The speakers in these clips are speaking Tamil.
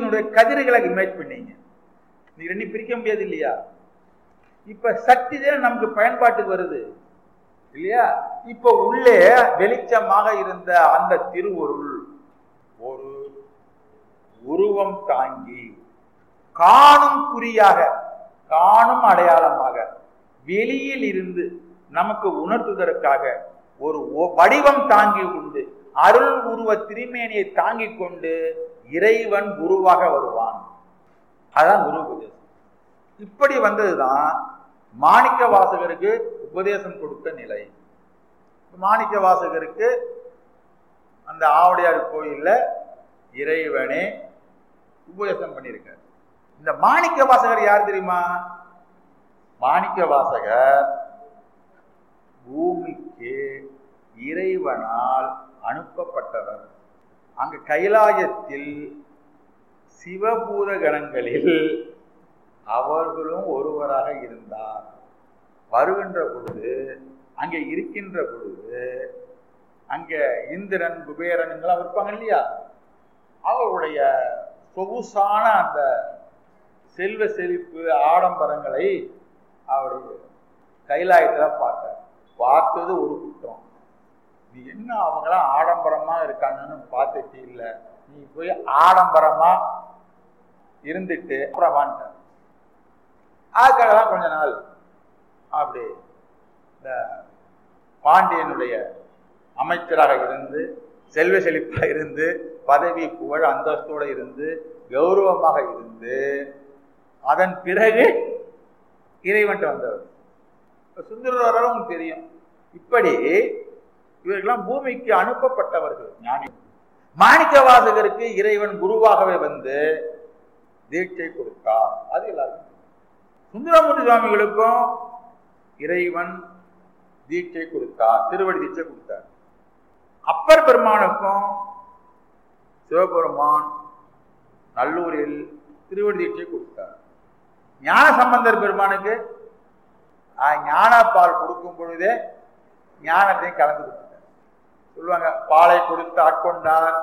சூரியனுடைய கதிர்களை இமேஜ் பண்ணீங்க நீ ரெண்டையும் பிரிக்க முடியாது இல்லையா இப்ப சக்தி தான் நமக்கு பயன்பாட்டுக்கு வருது இல்லையா இப்ப உள்ளே வெளிச்சமாக இருந்த அந்த திருவருள் ஒரு உருவம் தாங்கி காணும் குறியாக காணும் அடையாளமாக வெளியில் இருந்து நமக்கு உணர்த்துவதற்காக ஒரு ஒ- வடிவம் தாங்கி உண்டு அருள் உருவ திருமேனியை தாங்கிக் கொண்டு இறைவன் குருவாக வருவான் அதான் குரு உபதேசம் இப்படி வந்ததுதான் மாணிக்க வாசகருக்கு உபதேசம் கொடுத்த நிலை மாணிக்க வாசகருக்கு அந்த ஆவுடையார் கோயில்ல இறைவனே உபதேசம் பண்ணியிருக்கார் இந்த மாணிக்க வாசகர் யார் தெரியுமா மாணிக்க வாசகர் பூமிக்கு இறைவனால் அனுப்பப்பட்டவர் அங்கு கைலாயத்தில் சிவபூத கணங்களில் அவர்களும் ஒருவராக இருந்தார் வருகின்ற பொழுது அங்கே இருக்கின்ற பொழுது அங்கே இந்திரன் குபேரன் எல்லாம் இருப்பாங்க இல்லையா அவருடைய சொகுசான அந்த செல்வ செழிப்பு ஆடம்பரங்களை அவருடைய கைலாயத்தில் பார்த்தார் பார்த்தது ஒரு குற்றம் நீ என்ன அவங்களாம் ஆடம்பரமா இருக்காங்கன்னு பார்த்துட்டு இல்லை நீ போய் ஆடம்பரமா இருந்துட்டு அப்புறம் வான்ட்ட அதுக்காக தான் கொஞ்ச நாள் அப்படி இந்த பாண்டியனுடைய அமைச்சராக இருந்து செல்வ செழிப்பாக இருந்து பதவி புகழ் அந்தஸ்தோடு இருந்து கௌரவமாக இருந்து அதன் பிறகு இறைவன்ட்டு வந்தவர் இப்ப சுந்தரவரால் உங்களுக்கு தெரியும் இப்படி இவர்கள்லாம் பூமிக்கு அனுப்பப்பட்டவர்கள் ஞானி மாணிக்க வாசகருக்கு இறைவன் குருவாகவே வந்து தீட்சை கொடுத்தார் அது எல்லாருக்கும் தெரியும். சுந்தரமூர்த்தி சுவாமிகளுக்கும் இறைவன் தீட்சை கொடுத்தார் திருவடி தீட்சை கொடுத்தார் அப்பர் பெருமானுக்கும் சிவபெருமான் நல்லூரில் திருவடி தீட்சை கொடுத்தார் ஞான சம்பந்தர் பெருமானுக்கு ஆஹ், ஞானப்பால் கொடுக்கும் பொழுதே ஞானத்தையும் கலந்து கொடுத்தார் சொல்லுவாங்க பாலை கொடுத்து ஆட்கொண்டார்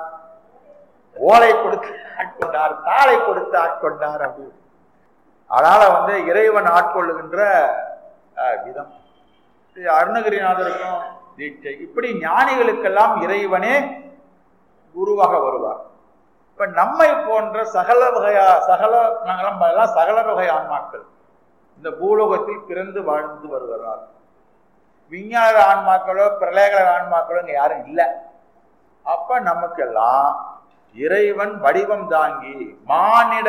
ஓலை கொடுத்து ஆட்கொண்டார் தாளை கொடுத்து ஆட்கொண்டார் அப்படின்னு அதனால வந்து இறைவன் ஆட்கொள்ளுகின்ற அஹ், விதம் இது அருணகிரிநாதருக்கும் தீட்சை இப்படி ஞானிகளுக்கெல்லாம் இறைவனே குருவாக வருவார் இப்ப நம்மை போன்ற சகல வகையா சகல நாங்களாம் எல்லாம் சகல வகை ஆன்மாக்கள் இந்த பூலோகத்தில் பிறந்து வாழ்ந்து வருகிறார் விஞ்ஞான ஆன்மாக்களோ பிரளயகர ஆன்மாக்களோ இங்க யாரும் இல்லை அப்ப நமக்கெல்லாம் இறைவன் வடிவம் தாங்கி மானிட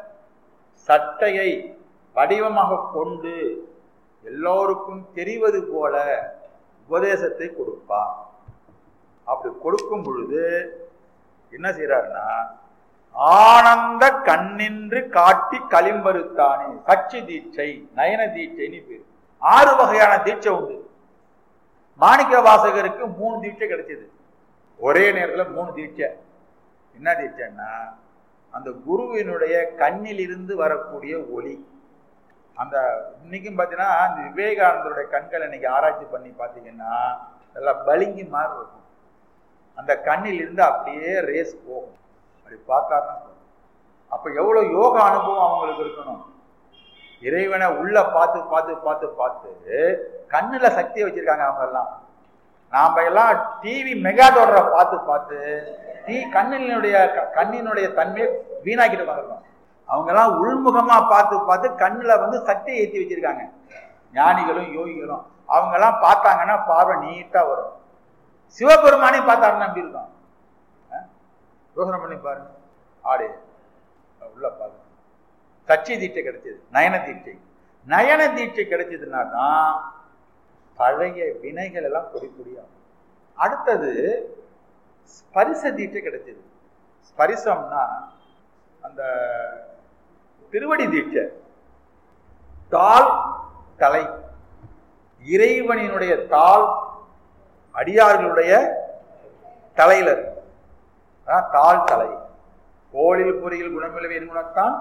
சட்டையை வடிவமாக கொண்டு எல்லோருக்கும் தெரிவது போல உபதேசத்தை கொடுப்பார் அப்படி கொடுக்கும் பொழுது என்ன செய்யறாருன்னா ஆனந்த கண்ணின்று காட்டி களிம்பருத்தானே சச்சி தீட்சை நயன தீட்சைன்னு பேர் ஆறு வகையான தீட்சை உண்டு மாணிக்க வாசகருக்கு மூணு தீட்சை கிடைச்சது ஒரே நேரத்தில் மூணு தீட்சை என்ன தீட்சைன்னா அந்த குருவினுடைய கண்ணிலிருந்து வரக்கூடிய ஒளி அந்த இன்னைக்கும் பார்த்தீங்கன்னா அந்த விவேகானந்தருடைய கண்கள் இன்னைக்கு ஆராய்ச்சி பண்ணி பார்த்தீங்கன்னா நல்லா பளிங்கி மாதிரி இருக்கும் அந்த கண்ணில் இருந்து அப்படியே ரேஸ் போகும் அப்படி பார்த்தாருன்னா போதும். அப்ப எவ்வளவு யோக அனுபவம் அவங்களுக்கு இருக்கணும் இறைவனை உள்ள பார்த்து பார்த்து பார்த்து பார்த்து கண்ணுல சக்தியை வச்சிருக்காங்க அவங்க எல்லாம் நாம எல்லாம் டிவி மெகா தொடரை பார்த்து பார்த்து டீ கண்ணினுடைய க- கண்ணினுடைய தன்மையை வீணாக்கிட்டு வந்துருக்கோம் அவங்க எல்லாம் உள்முகமா பார்த்து பார்த்து கண்ணுல வந்து சக்தியை ஏற்றி வச்சிருக்காங்க ஞானிகளும் யோகிகளும் அவங்க எல்லாம் பார்த்தாங்கன்னா பார்வை நீட்டா வரும் சிவபெருமானே பார்த்தாருன்னா எப்படி இருக்கும் அஹ்? யோசனை பண்ணி பாருங்க ஆடு உள்ள பாருங்க சச்சி தீட்சை கிடைச்சது நயன தீட்சை நயன தீட்சை கிடைச்சதுன்னா தான் பழைய வினைகள் எல்லாம் பொடி பொடியாகும் அடுத்தது ஸ்பரிச தீட்சை கிடைச்சது ஸ்பரிசம்னா அந்த திருவடி தீட்சை தாள் தலை இறைவனினுடைய தாள் அடியார்களுடைய தலையில இருக்கு. அதான் தாள் தலை கோளில் பொறியில் குணமிழவின் குணத்தான்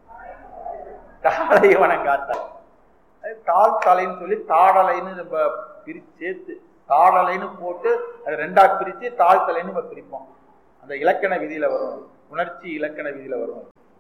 தாளை வணங்காத்தாள் அது தாள் தலைன்னு சொல்லி தாடலைன்னு நம்ம பிரிச்சு சேர்த்து தாடலைன்னு போட்டு அது ரெண்டா பிரிச்சு தாழ் தலைன்னு நம்ம பிரிப்போம் அந்த இலக்கண விதியில வரும் உணர்ச்சி இலக்கண விதியில வரும்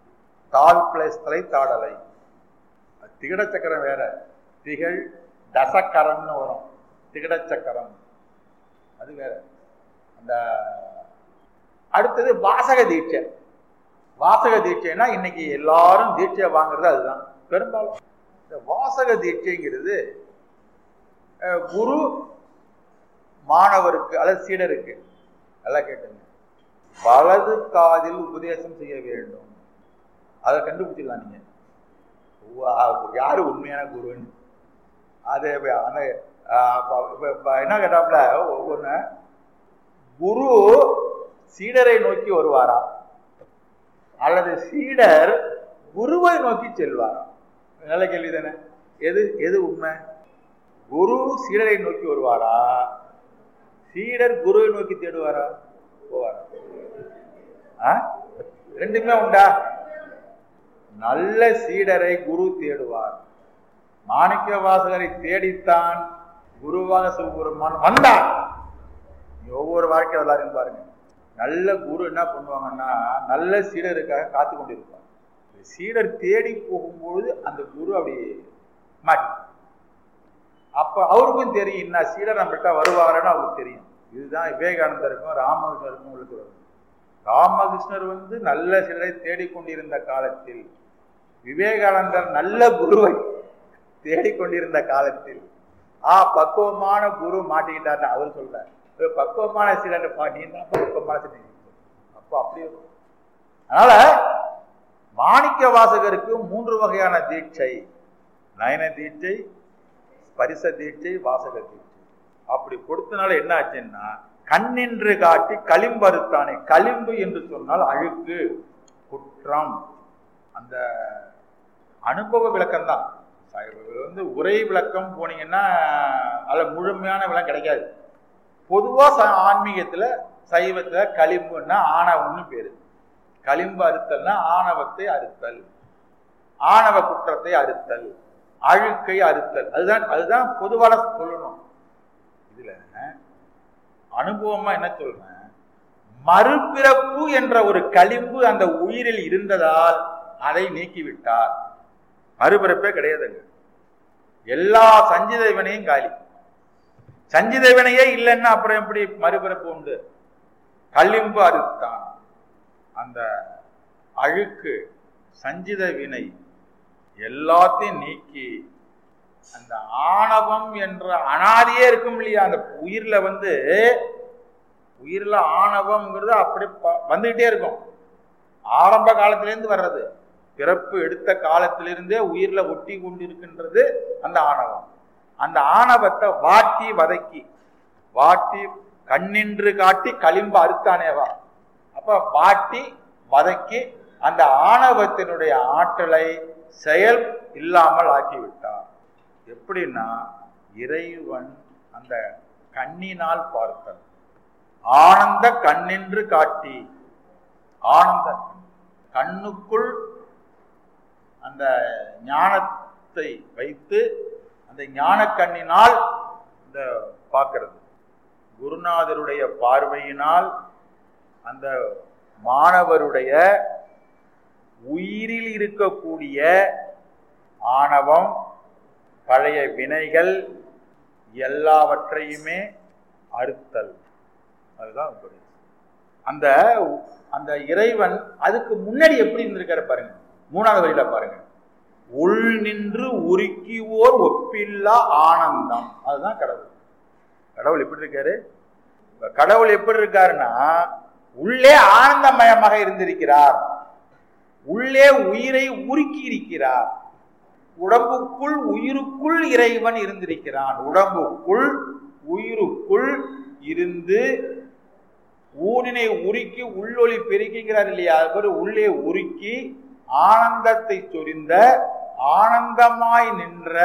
தால் பிளஸ் தலை தாடலை திகட சக்கரம் வேற திகழ் தசக்கரம்னு வரும் திகட சக்கரம் அது வேற அந்த அடுத்தது வாசக தீட்சை வாசக தீட்சைனா இன்னைக்கு எல்லாரும் தீட்சை வாங்குறது அதுதான் பெரும்பாலும் இந்த வாசக தீட்சைங்கிறது அஹ், குரு மாணவருக்கு அல்லது சீடருக்கு நல்லா கேட்டுங்க வலது காதில் உபதேசம் செய்ய வேண்டும் அதை கண்டுபிடிச்சிடலாம் நீங்க வா- யாரு உண்மையான குருன்னு அது இப்ப அந்த ஆஹ், இப்ப- இப்ப- இப்ப என்ன கேட்டாப்புல ஒண்ணு குரு சீடரை நோக்கி வருவாரா அல்லது சீடர் குருவை நோக்கி செல்வாரா நல்ல கேள்வி தானே எது எது உண்மை குரு சீடரை நோக்கி வருவாரா சீடர் குருவை நோக்கி தேடுவாரா போவாரா ஆ? ரெண்டுமே உண்டா நல்ல சீடரை குரு தேடுவார் மாணிக்க வாசகரை தேடித்தான் குருவாக சிவபெருமான் வந்தார் நீ ஒவ்வொரு வாழ்க்கை எல்லாரும் பாருங்க நல்ல குரு என்ன பண்ணுவாங்கன்னா நல்ல சீடருக்காக காத்து கொண்டிருப்பார் சீடர் தேடி போகும்போது அந்த குரு அப்படி மாட்டி அப்ப அவருக்கும் தெரியும் என்ன சீடர் நம்மகிட்ட வருவாருன்னு அவருக்கு தெரியும் இதுதான் விவேகானந்தருக்கும் ராமகிருஷ்ணருக்கும் உங்களுக்கு வரும் ராமகிருஷ்ணர் வந்து நல்ல சீடரை தேடிக்கொண்டிருந்த காலத்தில் விவேகானந்தர் நல்ல குருவை தேடிக்கொண்டிருந்த காலத்தில் ஆ பக்குவமான குரு மாட்டிக்கிட்டார்னு அவர் சொல்றார் ஒரு பக்குவமான சீடர் நீதான் பக்குவமான சீடர் அப்போ அப்படி இருக்கும். அதனால மாணிக்க வாசகருக்கு மூன்று வகையான தீட்சை நயன தீட்சை ஸ்பரிச தீட்சை வாசக தீட்சை அப்படி கொடுத்தனால என்ன ஆச்சுன்னா கண்ணின்று காட்டி களிம்பறுத்தானே களிம்பு என்று சொன்னால் அழுக்கு குற்றம் அந்த அனுபவ விளக்கம் தான் வந்து உரை விளக்கம் போனீங்கன்னா அதில் முழுமையான விளக்கம் கிடைக்காது பொதுவா ச- ஆன்மீகத்துல சைவத்துல களிம்புன்னா ஆணவம்னு பேரு களிம்பு அறுத்தல்னா ஆணவத்தை அறுத்தல் ஆணவ குற்றத்தை அறுத்தல் அழுக்கை அறுத்தல் அதுதான் அதுதான் பொதுவான சொல்லணும் இதுல அனுபவமா என்ன சொல்றேன் மறுபிறப்பு என்ற ஒரு களிம்பு அந்த உயிரில் இருந்ததால் அதை நீக்கிவிட்டார் மறுபிறப்பே கிடையாதுங்க எல்லா சஞ்சித வினையும் காலி சஞ்சித வினையே இல்லைன்னா அப்புறம் எப்படி மறுபிறப்பு உண்டு களிம்பு அறுத்தான் அந்த அழுக்கு சஞ்சித வினை எல்லாத்தையும் நீக்கி அந்த ஆணவம் என்ற அனாதியே இருக்கும் இல்லையா அந்த உயிர்ல வந்து உயிர்ல ஆணவம்ங்கிறது அப்படி ப- வந்துகிட்டே இருக்கும் ஆரம்ப காலத்திலேருந்து வர்றது பிறப்பு எடுத்த காலத்திலிருந்தே உயிர்ல ஒட்டி கொண்டிருக்கின்றது அந்த ஆணவம் அந்த ஆணவத்தை வாட்டி வதக்கி வாட்டி கண்ணின்று காட்டி களிம்பு அறுத்தானேவா அப்ப வாட்டி வதக்கி அந்த ஆணவத்தினுடைய ஆற்றலை செயல் இல்லாமல் ஆக்கிவிட்டார் எப்படின்னா இறைவன் அந்த கண்ணினால் பார்த்தல் ஆனந்த கண்ணின்று காட்டி ஆனந்த கண்ணுக்குள் அந்த ஞானத்தை வைத்து அந்த ஞான கண்ணினால் இந்த பார்க்கிறது குருநாதருடைய பார்வையினால் அந்த மாணவருடைய உயிரில் இருக்கக்கூடிய ஆணவம் பழைய வினைகள் எல்லாவற்றையுமே அறுத்தல் அதுதான் உபதேசம். அந்த அந்த இறைவன் அதுக்கு முன்னாடி எப்படி இருந்திருக்காரு பாருங்க மூணாவது வரியில பாருங்க உள் நின்று உருக்கியோர் ஒப்பில்லா ஆனந்தம் அதுதான் கடவுள் கடவுள் எப்படி இருக்காரு இப்ப கடவுள் எப்படி இருக்காருன்னா உள்ளே ஆனந்தமயமாக இருந்திருக்கிறார் உள்ளே உயிரை உருக்கி இருக்கிறார் உடம்புக்குள் உயிருக்குள் இறைவன் இருந்திருக்கிறான் உடம்புக்குள் உயிருக்குள் இருந்து ஊனினை உருக்கி உள்ளொளி பெருக்கிங்கிறார் இல்லையா அது மாதிரி உள்ளே உருக்கி ஆனந்தத்தை சொரிந்த ஆனந்தமாய் நின்ற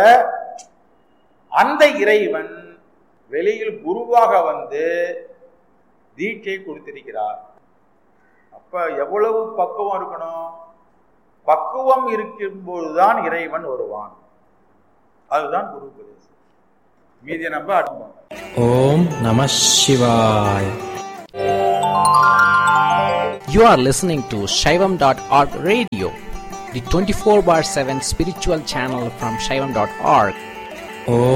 அந்த இறைவன் வெளியில் குருவாக வந்து தீட்சை கொடுத்திருக்கிறார் அப்ப எவ்வளவு பக்குவம் இருக்கணும் பக்குவம் இருக்கும்போதுதான் இறைவன் வருவான் அதுதான் குரு உபதேசம் மீதியை நம்ம அனுபவம் Om Namah Shivaya. You are listening to Shaivam.org radio, the 24 bar 7 spiritual channel from Shaivam.org. Om